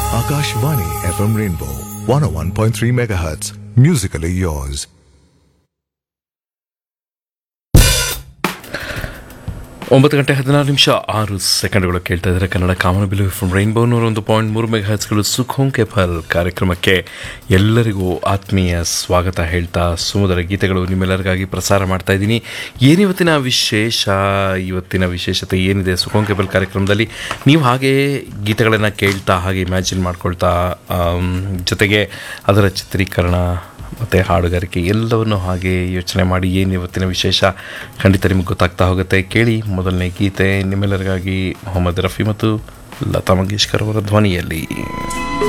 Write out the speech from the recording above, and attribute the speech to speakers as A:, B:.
A: Akashvani FM Rainbow 101.3 MHz. Musically yours.
B: ಒಂಬತ್ತು ಗಂಟೆ ಹದಿನಾರು ನಿಮಿಷ ಆರು ಸೆಕೆಂಡ್ಗಳು ಕೇಳ್ತಾ ಇದ್ದಾರೆ ಕನ್ನಡ ಕಾಮನಬಿಲು ಫ್ರಮ್ ರೈನ್ಬೋ ನೂರ ಒಂದು ಪಾಯಿಂಟ್ ಮೂರು ಮೆಗಾ ಹರ್ಟ್ಸ್ಗಳು ಸುಖೋಂ ಕೆಫಲ್ ಕಾರ್ಯಕ್ರಮಕ್ಕೆ ಎಲ್ಲರಿಗೂ ಆತ್ಮೀಯ ಸ್ವಾಗತ ಹೇಳ್ತಾ ಸುಮಧುರ ಗೀತೆಗಳು ನಿಮ್ಮೆಲ್ಲರಿಗಾಗಿ ಪ್ರಸಾರ ಮಾಡ್ತಾ ಇದ್ದೀನಿ ಏನಿವತ್ತಿನ ವಿಶೇಷ ಇವತ್ತಿನ ವಿಶೇಷತೆ ಏನಿದೆ ಸುಖೋಂ ಕೆಫಲ್ ಕಾರ್ಯಕ್ರಮದಲ್ಲಿ ನೀವು ಹಾಗೆ ಗೀತೆಗಳನ್ನು ಕೇಳ್ತಾ ಹಾಗೆ ಇಮ್ಯಾಜಿನ್ ಮಾಡ್ಕೊಳ್ತಾ ಆಮ್, ಜೊತೆಗೆ ಅದರ ಚಿತ್ರೀಕರಣ ಮತ್ತು ಹಾಡುಗಾರಿಕೆ ಎಲ್ಲವನ್ನು ಹಾಗೆ ಯೋಚನೆ ಮಾಡಿ ಏನು ಇವತ್ತಿನ ವಿಶೇಷ ಖಂಡಿತ ನಿಮಗೆ ಗೊತ್ತಾಗ್ತಾ ಹೋಗುತ್ತೆ ಕೇಳಿ ಮೊದಲನೇ ಗೀತೆ ನಿಮ್ಮೆಲ್ಲರಿಗಾಗಿ ಮೊಹಮ್ಮದ್ ರಫಿ ಮತ್ತು ಲತಾ ಮಂಗೇಶ್ಕರ್ ಅವರ ಧ್ವನಿಯಲ್ಲಿ